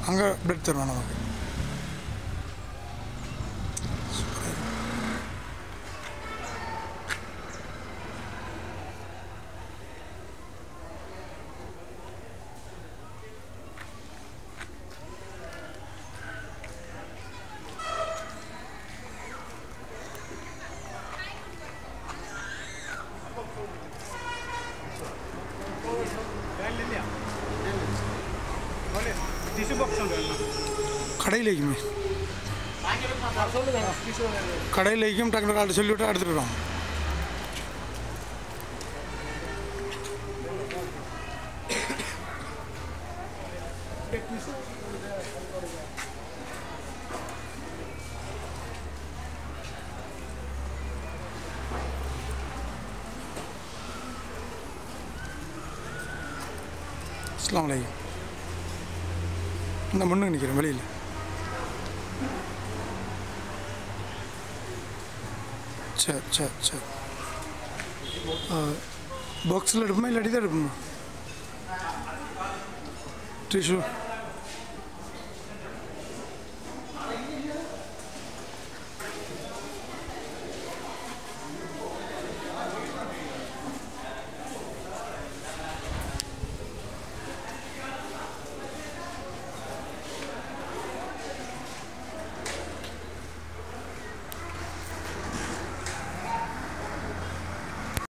அங்கே பிளட் தருவோம் நமக்கு ಟಿಶ್ಯೂ ಬಾಕ್ಸ್ ಉಂಟು கடையிலேக்குமே கடையிலேக்கும் டக்குனு கால் சொல்லிவிட்டு எடுத்துகிட்டு வரோம் அஸ்லாம் வலைக்கம் இந்த முன்னுக்கு நிற்கிறேன் வெளியில் சரி சரி சரி பாக்ஸில் எடுப்போமா இல்லாட்டி தான் எடுப்போமா டிஷ்யூ